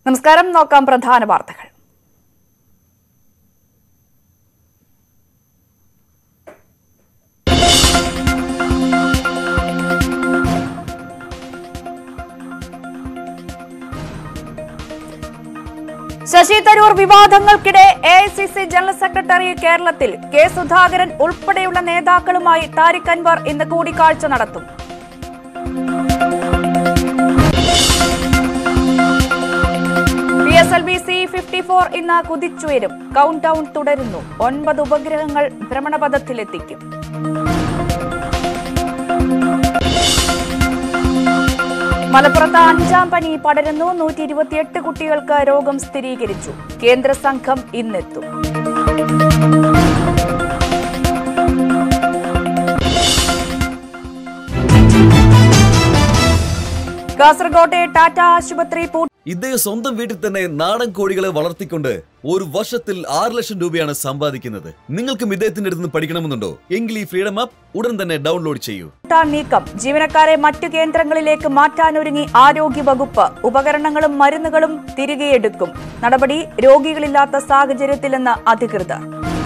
നമസ്കാരം നോക്കാം പ്രധാന വാർത്തകൾ ശശി തരൂർ വിവാദങ്ങൾക്കിടെ A I C C general secretary കേരളത്തിൽ കെ സുധാകരൻ ഉൾപ്പെടെയുള്ള നേതാക്കളുമായി താരിഖ് അൻവർ ഇന്ന് കൂടിക്കാഴ്ച നടത്തും P S L V C fifty four ഇന്ന് കുതിച്ചുയരും കൗണ്ട് ഡൌൺ തുടരുന്നു ഒൻപത് ഉപഗ്രഹങ്ങൾ ഭ്രമണപഥത്തിലെത്തിക്കും മലപ്പുറത്ത് അഞ്ചാം പനി പടരുന്നു നൂറ്റി ഇരുപത്തിയെട്ട് കുട്ടികൾക്ക് രോഗം സ്ഥിരീകരിച്ചു കേന്ദ്ര സംഘം ഇന്നെത്തും കാസർകോട്ടെ ടാറ്റ ആശുപത്രി പൂട്ടി ഇദ്ദേഹം സ്വന്തം വീട്ടിൽ തന്നെ നാടൻ കോഴികളെ വളർത്തിക്കൊണ്ട് ഒരു വർഷത്തിൽ ആറ് ലക്ഷം രൂപയാണ് സമ്പാദിക്കുന്നത് നിങ്ങൾക്കും ഇദ്ദേഹത്തിന്റെ അടുത്ത് നിന്ന് പഠിക്കണമെന്നുണ്ടോ എങ്കിൽ ഈ ഫ്രീഡം ആപ്പ് ഉടൻ തന്നെ ഡൗൺലോഡ് ചെയ്യൂ കൂട്ടാൻ നീക്കം ജീവനക്കാരെ മറ്റു കേന്ദ്രങ്ങളിലേക്ക് മാറ്റാനൊരുങ്ങി ആരോഗ്യ വകുപ്പ് ഉപകരണങ്ങളും മരുന്നുകളും തിരികെയെടുക്കും നടപടി രോഗികളില്ലാത്ത സാഹചര്യത്തിലെന്ന് അധികൃതർ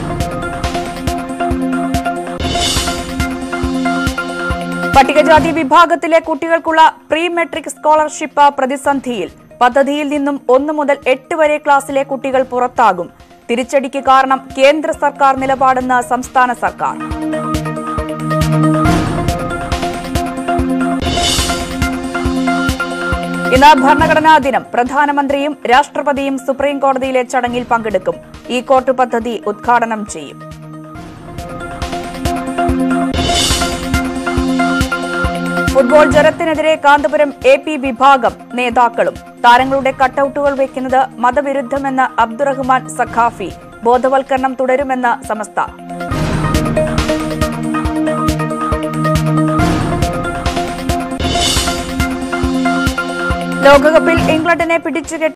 പട്ടികജാതി വിഭാഗത്തിലെ കുട്ടികൾക്കുള്ള പ്രീ മെട്രിക് സ്കോളർഷിപ്പ് പ്രതിസന്ധിയിൽ പദ്ധതിയിൽ നിന്നും ഒന്ന് മുതൽ എട്ട് വരെ ക്ലാസ്സിലെ കുട്ടികൾ പുറത്താകും തിരിച്ചടിക്ക് കാരണം കേന്ദ്ര സർക്കാർ നിലപാടെന്ന് സംസ്ഥാന സർക്കാർ ഇന്ന് ഭരണഘടനാ ദിനം പ്രധാനമന്ത്രിയും രാഷ്ട്രപതിയും സുപ്രീം കോടതിയിലെ ചടങ്ങിൽ പങ്കെടുക്കും ഈ കോർട്ട് പദ്ധതി ഉദ്ഘാടനം ചെയ്യും ഫുട്ബോൾ ജലത്തിനെതിരെ കാന്തപുരം എ പി വിഭാഗം നേതാക്കളും താരങ്ങളുടെ കട്ടൌട്ടുകൾ വയ്ക്കുന്നത് മതവിരുദ്ധമെന്ന് അബ്ദുറഹ്മാൻ സഖാഫി ബോധവൽക്കരണം തുടരുമെന്ന് സമസ്ത ലോകകപ്പിൽ ഇംഗ്ലണ്ടിനെ പിടിച്ചുകെട്ടി